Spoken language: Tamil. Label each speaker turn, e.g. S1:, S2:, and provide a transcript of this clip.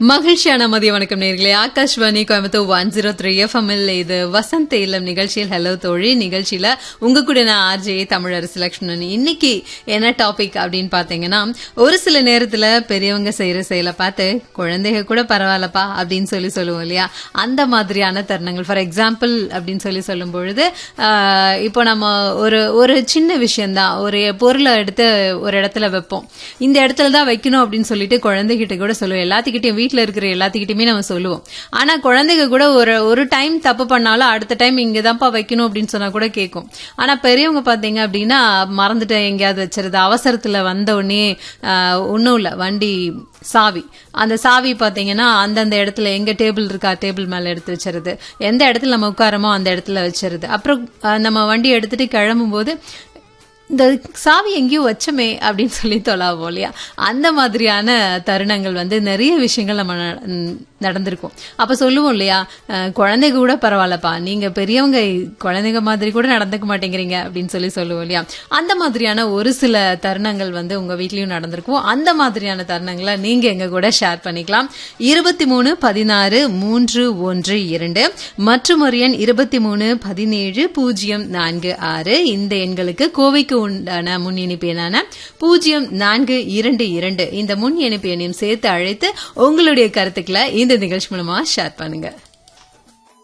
S1: மகிழ்ச்சியான மதிய வணக்கம் நேர்களே Akashvani Coimbatore one zero three எஃப்எம்எல் இது வசந்த் இல்லம் நிகழ்ச்சியில் ஹலோ தோழி நிகழ்ச்சியில உங்க கூட நான் ஆர்ஜே தமிழரசு லட்சுமணன் இன்னைக்கு என்ன டாபிக் அப்படின்னு பாத்தீங்கன்னா ஒரு சில நேரத்துல பெரியவங்க செய்யற செயலை பார்த்து குழந்தைங்க கூட பரவாயில்லப்பா அப்படின்னு சொல்லி சொல்லுவோம் இல்லையா அந்த மாதிரியான தருணங்கள் ஃபார் எக்ஸாம்பிள் அப்படின்னு சொல்லி சொல்லும் பொழுது ஆஹ், இப்போ நம்ம ஒரு ஒரு சின்ன விஷயம்தான் ஒரு பொருளை எடுத்து ஒரு இடத்துல வைப்போம் இந்த இடத்துல தான் வைக்கணும் அப்படின்னு சொல்லிட்டு குழந்தைகிட்ட கூட சொல்லுவோம் எல்லாத்துக்கிட்டையும் வீட்ல இருக்கிற எல்லாத்துக்கிட்டையுமே நம்ம சொல்லுவோம் ஆனா குழந்தைங்க கூட ஒரு ஒரு டைம் தப்பு பண்ணாலும் அடுத்த டைம் இங்க தான்ப்பா வைக்கணும் அப்படின்னு சொன்னா கூட கேட்கும் ஆனா பெரியவங்க பாத்தீங்க அப்படின்னா மறந்துட்டு எங்கேயாவது வச்சிருது அவசரத்துல வந்த உடனே ஆஹ், ஒண்ணும் இல்ல வண்டி சாவி அந்த சாவி பாத்தீங்கன்னா அந்தந்த இடத்துல எங்க டேபிள் இருக்கா டேபிள் மேல எடுத்து வச்சிருது எந்த இடத்துல நம்ம உட்காரமோ அந்த இடத்துல வச்சிருது அப்புறம் ஆஹ், நம்ம வண்டி எடுத்துட்டு கிளம்பும் போது இந்த சாவி எங்கேயோ வச்சமே அப்படின்னு சொல்லி தொலாவோம் இல்லையா அந்த மாதிரியான தருணங்கள் வந்து நிறைய விஷயங்கள் நம்ம ந- ம், நடந்திருக்கும் அப்ப சொல்லுவோம் இல்லையா அஹ், குழந்தைங்க கூட பரவாயில்லப்பா நீங்க பெரியவங்க குழந்தைங்க மாதிரி கூட நடந்துக்க மாட்டேங்கிறீங்க அப்படின்னு சொல்லி சொல்லுவோம் இல்லையா அந்த மாதிரியான ஒரு சில தருணங்கள் வந்து உங்க வீட்லயும் நடந்திருக்கும் அந்த மாதிரியான தருணங்களை நீங்க எங்க கூட ஷேர் பண்ணிக்கலாம் இருபத்தி மூணு பதினாறு மூன்று ஒன்று இரண்டு மற்றும் ஒரு எண் இருபத்தி மூணு பதினேழு பூஜ்ஜியம் நான்கு ஆறு இந்த எண்களுக்கு கோவைக்கு உண்டான முன் இணைப்பு எண்ணான பூஜ்ஜியம் நான்கு இரண்டு இரண்டு இந்த முன் இணைப்பு எண்ணையும் சேர்த்து அழைத்து உங்களுடைய கருத்துக்களை இந்த நிகழ்ச்சி மூலமா ஷேர் பண்ணுங்க